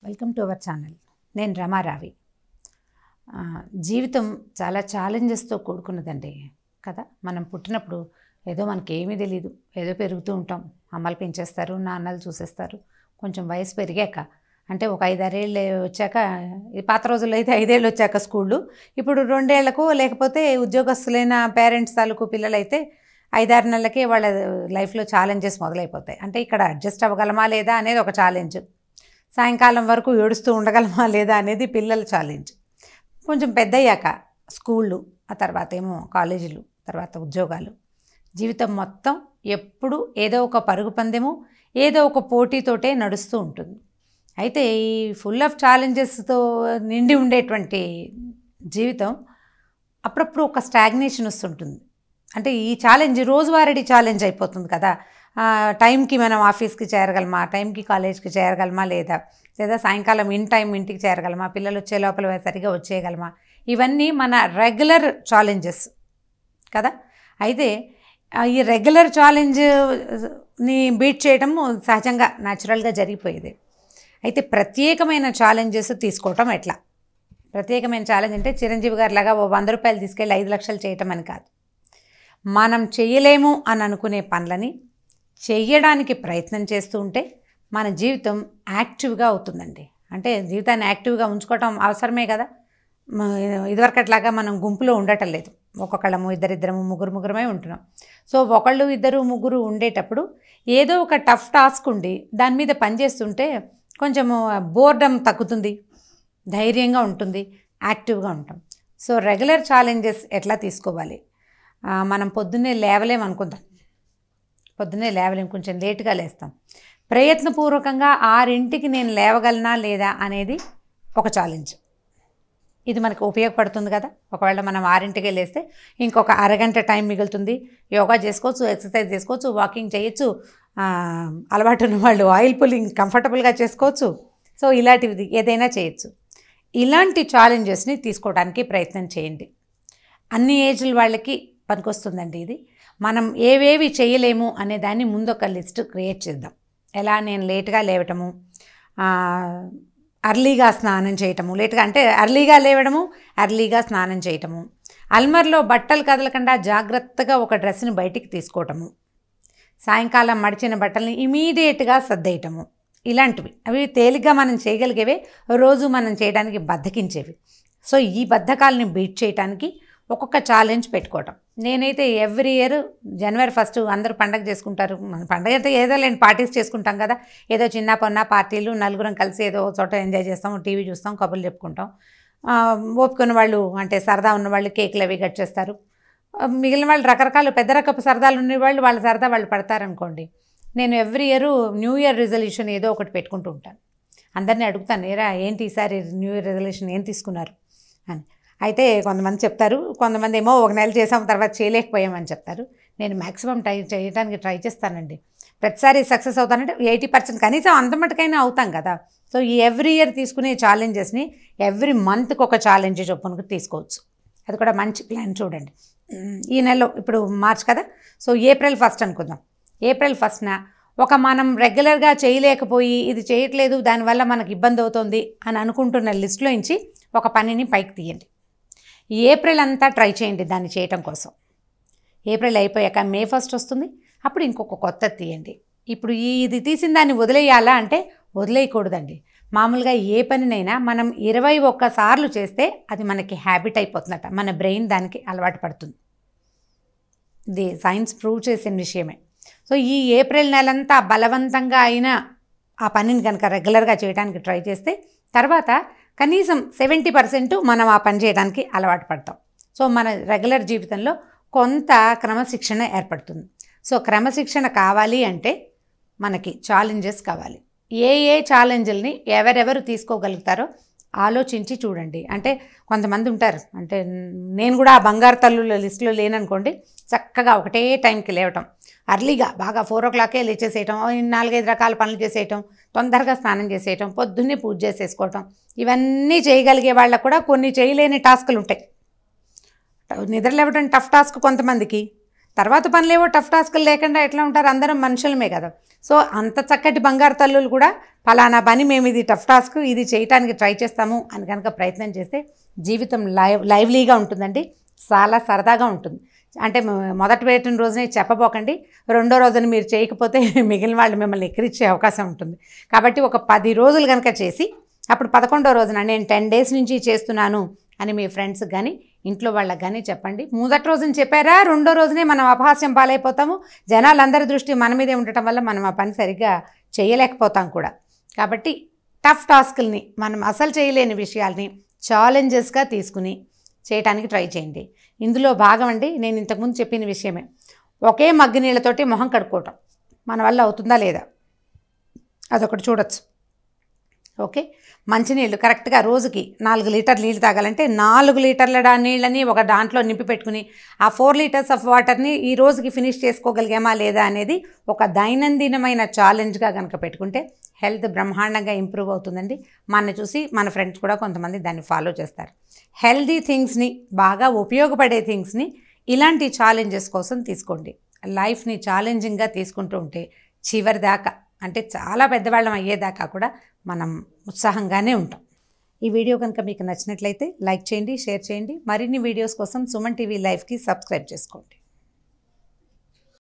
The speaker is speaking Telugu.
వెల్కమ్ టు అవర్ ఛానల్ నేను రమారావి ఆ, జీవితం చాలా ఛాలెంజెస్తో కూడుకున్నదండి కదా మనం పుట్టినప్పుడు ఏదో మనకి ఏమీ తెలియదు ఏదో పెరుగుతూ ఉంటాం అమ్మలు పెంచేస్తారు నాన్నలు చూసేస్తారు కొంచెం వయసు పెరిగాక అంటే ఒక ఐదారేళ్ళు వచ్చాక ఈ పాత రోజుల్లో అయితే ఐదేళ్ళు వచ్చాక స్కూళ్ళు ఇప్పుడు రెండేళ్లకు లేకపోతే ఉద్యోగస్తులైన పేరెంట్స్ తాలూకు పిల్లలైతే ఐదారు నెలలకే వాళ్ళ లైఫ్లో ఛాలెంజెస్ మొదలైపోతాయి అంటే ఇక్కడ అడ్జస్ట్ అవ్వగలమా లేదా అనేది ఒక ఛాలెంజ్ సాయంకాలం వరకు ఏడుస్తూ ఉండగలమా లేదా అనేది పిల్లల ఛాలెంజ్ కొంచెం పెద్దయ్యాక స్కూళ్ళు ఆ తర్వాత ఏమో కాలేజీలు తర్వాత ఉద్యోగాలు జీవితం మొత్తం ఎప్పుడు ఏదో ఒక పరుగు పందెము ఏదో ఒక పోటీతోటే నడుస్తూ ఉంటుంది అయితే ఈ ఫుల్ ఆఫ్ ఛాలెంజెస్తో నిండి ఉండేటువంటి జీవితం అప్పుడప్పుడు ఒక స్టాగ్నేషన్ వస్తుంటుంది అంటే ఈ ఛాలెంజ్ రోజువారీ ఛాలెంజ్ అయిపోతుంది కదా ఆ, టైంకి మనం ఆఫీస్కి చేరగలమా టైంకి కాలేజ్కి చేరగలమా లేదా లేదా సాయంకాలం ఇన్ టైం ఇంటికి చేరగలమా పిల్లలు వచ్చే లోపల సరిగా వచ్చేయగలమా ఇవన్నీ మన రెగ్యులర్ ఛాలెంజెస్ కదా అయితే ఆ, ఈ రెగ్యులర్ ఛాలెంజ్ని బీట్ చేయడం సహజంగా న్యాచురల్గా జరిగిపోయేది అయితే ప్రత్యేకమైన ఛాలెంజెస్ తీసుకోవటం ఎట్లా ప్రత్యేకమైన ఛాలెంజ్ అంటే చిరంజీవి గారి లాగా ఓ వంద రూపాయలు తీసుకెళ్ళి ఐదు లక్షలు చేయటం అని కాదు మనం చేయలేము అని అనుకునే పనులని చెయ్యడానికి ప్రయత్నం చేస్తూ ఉంటే మన జీవితం యాక్టివ్గా అవుతుందండి అంటే జీవితాన్ని యాక్టివ్గా ఉంచుకోవటం అవసరమే కదా మ- ఇదివరకట్లాగా మనం గుంపులో ఉండటం లేదు ఒక్కొక్కళ్ళము ఇద్దరిద్దరము ముగ్గురు ముగ్గురమే ఉంటున్నాం సో ఒకళ్ళు ఇద్దరు ముగ్గురు ఉండేటప్పుడు ఏదో ఒక టఫ్ టాస్క్ ఉండి దాని మీద పనిచేస్తుంటే కొంచెము బోర్డమ్ తగ్గుతుంది ధైర్యంగా ఉంటుంది యాక్టివ్గా ఉంటాం సో రెగ్యులర్ ఛాలెంజెస్ ఎట్లా తీసుకోవాలి ఆ, మనం పొద్దున్నే లేవలేం అనుకుందాం పొద్దున్నే లేవలేం కొంచెం లేటుగా లేస్తాం ప్రయత్నపూర్వకంగా ఆరింటికి నేను లేవగలనా లేదా అనేది ఒక ఛాలెంజ్ ఇది మనకు ఉపయోగపడుతుంది కదా ఒకవేళ మనం ఆరింటికే లేస్తే ఇంకొక అరగంట టైం మిగులుతుంది యోగా చేసుకోవచ్చు ఎక్సర్సైజ్ చేసుకోవచ్చు వాకింగ్ చేయొచ్చు ఆ, అలవాటు ఉన్న వాళ్ళు ఆయిల్ పుల్లింగ్ కంఫర్టబుల్గా చేసుకోవచ్చు సో ఇలాంటివి ఏదైనా చేయొచ్చు ఇలాంటి ఛాలెంజెస్ని తీసుకోవడానికి ప్రయత్నం చేయండి అన్ని ఏజ్ల వాళ్ళకి పనికొస్తుందండి ఇది మనం ఏవేవి చేయలేము అనే దాన్ని ముందు ఒక లిస్ట్ క్రియేట్ చేద్దాం ఎలా నేను లేట్గా లేవటము ఆ, అర్లీగా స్నానం చేయటము లేట్గా అంటే అర్లీగా లేవడము అర్లీగా స్నానం చేయటము అల్మర్లో బట్టలు కదలకుండా జాగ్రత్తగా ఒక డ్రెస్ని బయటికి తీసుకోవటము సాయంకాలం మడిచిన బట్టల్ని ఇమీడియట్గా సర్దేయటము ఇలాంటివి అవి తేలిగ్గా మనం చేయగలిగేవే రోజు మనం చేయడానికి బద్దకించేవి సో ఈ బద్ధకాలని బీట్ చేయడానికి ఒక్కొక్క ఛాలెంజ్ పెట్టుకోవటం నేనైతే ఎవ్రీ ఇయర్ జనవరి ఫస్ట్ అందరూ పండగ చేసుకుంటారు మన పండగ అయితే ఏదో లేని పార్టీస్ చేసుకుంటాం కదా ఏదో చిన్న పొన్న పార్టీలు నలుగురం కలిసి ఏదో ఒక చోట ఎంజాయ్ చేస్తాం టీవీ చూస్తాం కబుర్లు చెప్పుకుంటాం ఆ, ఓపుకున్న వాళ్ళు అంటే సరదా ఉన్న వాళ్ళు కేకులు అవి కట్ చేస్తారు ఆ, మిగిలిన వాళ్ళు రకరకాల పెద్ద రకపు సరదాలు ఉన్న వాళ్ళు వాళ్ళ సరదా వాళ్ళు పడతారనుకోండి నేను every year new year resolution ఏదో ఒకటి పెట్టుకుంటూ ఉంటాను అందరినీ అడుగుతాను ఏరా ఏంటి ఈసారి న్యూ ఇయర్ రిజల్యూషన్ ఏం తీసుకున్నారు అని అయితే కొంతమంది చెప్తారు కొంతమంది ఏమో ఒక నెల చేసాం తర్వాత చేయలేకపోయామని చెప్తారు నేను మ్యాక్సిమం ట్రై చేయడానికి ట్రై చేస్తానండి ప్రతిసారి సక్సెస్ అవుతానంటే ఎయిటీ పర్సెంట్ కనీసం అంత మటుకైనా అవుతాం కదా సో ఈ ఎవ్రీ ఇయర్ తీసుకునే ఛాలెంజెస్ని ఎవ్రీ మంత్కి ఒక ఛాలెంజ్ చొప్పునకు తీసుకోవచ్చు అది కూడా మంచి ప్లాన్ చూడండి ఉమ్, ఈ నెలలో ఇప్పుడు మార్చ్ కదా సో ఏప్రిల్ ఫస్ట్ అనుకుందాం ఏప్రిల్ ఫస్ట్న ఒక మనం రెగ్యులర్గా చేయలేకపోయి ఇది చేయట్లేదు దానివల్ల మనకు ఇబ్బంది అవుతుంది అని అనుకుంటున్న లిస్టులో నుంచి ఒక పనిని పైకి తీయండి ఈ ఏప్రిల్ అంతా ట్రై చేయండి దాన్ని చేయటం కోసం ఏప్రిల్ అయిపోయాక మే ఫస్ట్ వస్తుంది అప్పుడు ఇంకొక కొత్త తీయండి ఇప్పుడు ఈ ఇది తీసిన దాన్ని వదిలేయాలా అంటే వదిలేయకూడదండి మామూలుగా ఏ పనినైనా మనం ఇరవై ఒక్కసార్లు చేస్తే అది మనకి హ్యాబిట్ అయిపోతుందట మన బ్రెయిన్ దానికి అలవాటు పడుతుంది ఇది సైన్స్ ప్రూవ్ చేసిన విషయమే సో ఈ ఏప్రిల్ నెలంతా బలవంతంగా అయినా ఆ పనిని కనుక రెగ్యులర్గా చేయడానికి ట్రై చేస్తే తర్వాత కనీసం సెవెంటీ పర్సెంట్ మనం ఆ పని చేయడానికి అలవాటు పడతాం సో మన రెగ్యులర్ జీవితంలో కొంత క్రమశిక్షణ ఏర్పడుతుంది సో క్రమశిక్షణ కావాలి అంటే మనకి ఛాలెంజెస్ కావాలి ఏ ఏ ఛాలెంజ్ని ఎవరెవరు తీసుకోగలుగుతారో ఆలోచించి చూడండి అంటే కొంతమంది ఉంటారు అంటే నేను కూడా ఆ బంగారు తల్లుల లిస్టులో లేననుకోండి చక్కగా ఒకటే టైంకి లేవటం అర్లీగా బాగా ఫోర్ ఓ క్లాకే లేచేసేయటం ఓ నాలుగైదు రకాల పనులు చేసేయటం తొందరగా స్నానం చేసేయటం పొద్దున్నే పూజ చేసేసుకోవటం ఇవన్నీ చేయగలిగే వాళ్ళకు కూడా కొన్ని చేయలేని టాస్కులు ఉంటాయి నిద్ర లేవడం టఫ్ టాస్క్ కొంతమందికి తర్వాత పనులేవో టఫ్ టాస్క్లు లేకుండా ఎట్లా ఉంటారు అందరం మనుషులమే కదా సో అంత చక్కటి బంగారు తల్లులు కూడా ఫలానా పని మేము ఇది టఫ్ టాస్క్ ఇది చేయటానికి ట్రై చేస్తాము అని కనుక ప్రయత్నం చేస్తే జీవితం లైవ్ లైవ్లీగా ఉంటుందండి చాలా సరదాగా ఉంటుంది అంటే మొ- మొదటి పెట్టిన రోజునే చెప్పబోకండి రెండో రోజున మీరు చేయకపోతే మిగిలిన వాళ్ళు మిమ్మల్ని ఎక్కిరిచ్చే అవకాశం ఉంటుంది కాబట్టి ఒక పది రోజులు కనుక చేసి అప్పుడు పదకొండో రోజున నేను టెన్ డేస్ నుంచి చేస్తున్నాను అని మీ ఫ్రెండ్స్కి కానీ ఇంట్లో వాళ్ళకి కానీ చెప్పండి మొదటి రోజున చెప్పారా రెండో రోజునే మనం అపహాస్యం పాలైపోతాము జనాలందరి దృష్టి మన మీదే ఉండటం వల్ల మనం ఆ పని సరిగ్గా చేయలేకపోతాం కూడా కాబట్టి టఫ్ టాస్క్ల్ని మనం అసలు చేయలేని విషయాల్ని ఛాలెంజెస్గా తీసుకుని చేయడానికి ట్రై చేయండి ఇందులో భాగం అండి నేను ఇంతకుముందు చెప్పిన విషయమే ఒకే మగ్గి నీళ్ళతోటి మొహం కడుక్కోవటం మన వల్ల అవుతుందా లేదా అదొకటి చూడొచ్చు ఓకే మంచినీళ్ళు కరెక్ట్గా రోజుకి నాలుగు లీటర్ నీళ్ళు తాగాలంటే నాలుగు లీటర్ల డా- నీళ్ళని ఒక దాంట్లో నింపి పెట్టుకుని ఆ ఫోర్ లీటర్స్ ఆఫ్ వాటర్ని ఈ రోజుకి ఫినిష్ చేసుకోగలిగామా లేదా అనేది ఒక దైనందినమైన ఛాలెంజ్గా కనుక పెట్టుకుంటే హెల్త్ బ్రహ్మాండంగా ఇంప్రూవ్ అవుతుందండి మన చూసి మన ఫ్రెండ్స్ కూడా కొంతమంది దాన్ని ఫాలో చేస్తారు హెల్దీ థింగ్స్ని బాగా ఉపయోగపడే థింగ్స్ని ఇలాంటి ఛాలెంజెస్ కోసం తీసుకోండి లైఫ్ని ఛాలెంజింగ్గా తీసుకుంటూ ఉంటే చివరి దాకా అంటే చాలా పెద్దవాళ్ళం అయ్యేదాకా కూడా మనం ఉత్సాహంగానే ఉంటాం ఈ వీడియో కనుక మీకు నచ్చినట్లయితే లైక్ చేయండి షేర్ చేయండి మరిన్ని వీడియోస్ కోసం సుమన్ టీవీ లైవ్కి సబ్స్క్రైబ్ చేసుకోండి